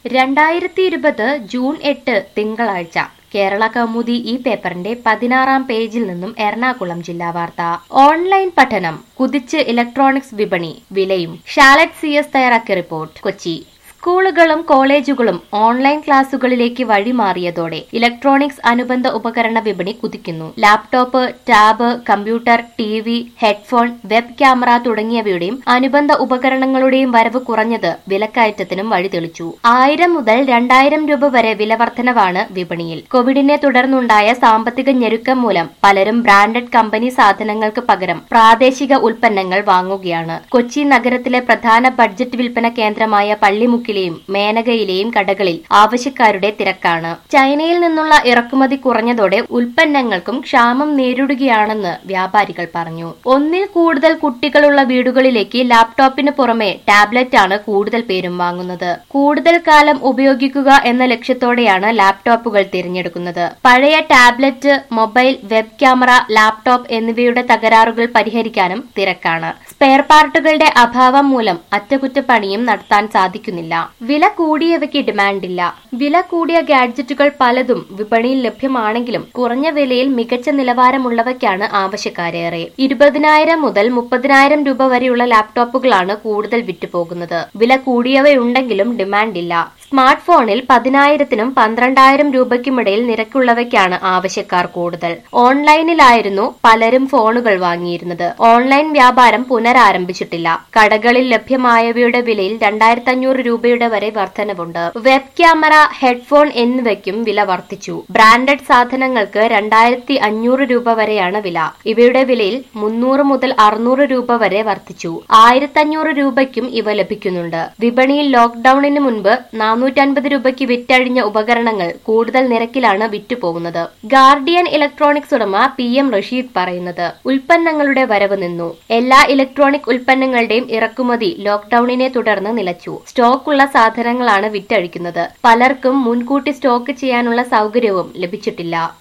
രണ്ടായിരത്തി ഇരുപത് ജൂൺ എട്ട് തിങ്കളാഴ്ച കേരള കൗമുദി ഈ പേപ്പറിന്റെ പതിനാറാം പേജിൽ നിന്നും എറണാകുളം ജില്ലാ വാർത്ത ഓൺലൈൻ പഠനം കുതിച്ച് ഇലക്ട്രോണിക്സ് വിപണി വിലയും ഷാലറ്റ് സി എസ് തയ്യാറാക്കിയ റിപ്പോർട്ട് കൊച്ചി സ്കൂളുകളും കോളേജുകളും ഓൺലൈൻ ക്ലാസുകളിലേക്ക് വഴിമാറിയതോടെ ഇലക്ട്രോണിക്സ് അനുബന്ധ ഉപകരണ വിപണി കുതിക്കുന്നു laptop tab computer T V headphone web camera തുടങ്ങിയവയുടെയും അനുബന്ധ ഉപകരണങ്ങളുടെയും വരവ് കുറഞ്ഞത് വിലക്കയറ്റത്തിനും വഴിതെളിച്ചു ആയിരം മുതൽ രണ്ടായിരം രൂപ വരെ വില വർധനവാണ് വിപണിയിൽ കോവിഡിനെ തുടർന്നുണ്ടായ സാമ്പത്തിക ഞെരുക്കം മൂലം പലരും ബ്രാൻഡഡ് കമ്പനി സാധനങ്ങൾക്ക് പകരം പ്രാദേശിക ഉൽപ്പന്നങ്ങൾ വാങ്ങുകയാണ് കൊച്ചി നഗരത്തിലെ പ്രധാന ബഡ്ജറ്റ് വിൽപ്പന കേന്ദ്രമായ പള്ളിമുക്കിലെയും മേനകയിലെയും കടകളിൽ ആവശ്യക്കാരുടെ തിരക്കാണ് ചൈനയിൽ നിന്നുള്ള ഇറക്കുമതി കുറഞ്ഞതോടെ ഉൽപ്പന്നങ്ങൾക്കും ക്ഷാമം നേരിടുകയാണെന്ന് വ്യാപാരികൾ പറഞ്ഞു ഒന്നിൽ കൂടുതൽ കുട്ടികളുള്ള വീടുകളിലേക്ക് ലാപ്ടോപ്പിന് പുറമെ ടാബ്ലറ്റ് ആണ് കൂടുതൽ പേരും വാങ്ങുന്നത് കൂടുതൽ കാലം ഉപയോഗിക്കുക എന്ന ലക്ഷ്യത്തോടെയാണ് ലാപ്ടോപ്പുകൾ തിരഞ്ഞെടുക്കുന്നത് പഴയ tablet mobile web camera laptop എന്നിവയുടെ തകരാറുകൾ പരിഹരിക്കാനും തിരക്കാണ് സ്പെയർ പാർട്ടുകളുടെ അഭാവം മൂലം അറ്റകുറ്റപ്പണിയും നടത്താൻ സാധിക്കുന്നില്ല വില കൂടിയവയ്ക്ക് ഡിമാൻഡില്ല വില കൂടിയ ഗാഡ്ജറ്റുകൾ പലതും വിപണിയിൽ ലഭ്യമാണെങ്കിലും കുറഞ്ഞ വിലയിൽ മികച്ച നിലവാരമുള്ളവയ്ക്കാണ് ആവശ്യക്കാരേറെ ഇരുപതിനായിരം മുതൽ മുപ്പതിനായിരം രൂപ വരെയുള്ള ലാപ്ടോപ്പുകളാണ് കൂടുതൽ വിറ്റുപോകുന്നത് വില കൂടിയവയുണ്ടെങ്കിലും ഡിമാൻഡില്ല സ്മാർട്ട് ഫോണിൽ പതിനായിരത്തിനും പന്ത്രണ്ടായിരം രൂപയ്ക്കുമിടയിൽ നിരക്കുള്ളവയ്ക്കാണ് ആവശ്യക്കാർ കൂടുതൽ ഓൺലൈനിലായിരുന്നു പലരും ഫോണുകൾ വാങ്ങിയിരുന്നത് ഓൺലൈൻ വ്യാപാരം പുനരാരംഭിച്ചിട്ടില്ല കടകളിൽ ലഭ്യമായവയുടെ വിലയിൽ രണ്ടായിരത്തി അഞ്ഞൂറ് രൂപയുടെ വരെ വർധനവുണ്ട് വെബ് ക്യാമറ ഹെഡ്ഫോൺ എന്നിവയ്ക്കും വില വർദ്ധിച്ചു ബ്രാൻഡഡ് സാധനങ്ങൾക്ക് രണ്ടായിരത്തി അഞ്ഞൂറ് രൂപ വരെയാണ് വില ഇവയുടെ വിലയിൽ മുന്നൂറ് മുതൽ അറുന്നൂറ് രൂപ വരെ വർദ്ധിച്ചു ആയിരത്തഞ്ഞൂറ് രൂപയ്ക്കും ഇവ ലഭിക്കുന്നുണ്ട് വിപണിയിൽ ലോക്ഡൌണിന് മുൻപ് നാനൂറ്റൻപത് രൂപയ്ക്ക് വിറ്റഴിഞ്ഞ ഉപകരണങ്ങൾ കൂടുതൽ നിരക്കിലാണ് വിറ്റുപോകുന്നത് ഗാർഡിയൻ ഇലക്ട്രോണിക്സ് ഉടമ പി എം റഷീദ് പറയുന്നത് ഉൽപ്പന്നങ്ങളുടെ വരവ് നിന്നു എല്ലാ ഇലക്ട്രോണിക് ഉൽപ്പന്നങ്ങളുടെയും ഇറക്കുമതി ലോക്ഡൌണിനെ തുടർന്ന് നിലച്ചു സ്റ്റോക്കുള്ള സാധനങ്ങളാണ് വിറ്റഴിക്കുന്നത് പലർക്കും മുൻകൂട്ടി സ്റ്റോക്ക് ചെയ്യാനുള്ള സൗകര്യവും ലഭിച്ചിട്ടില്ല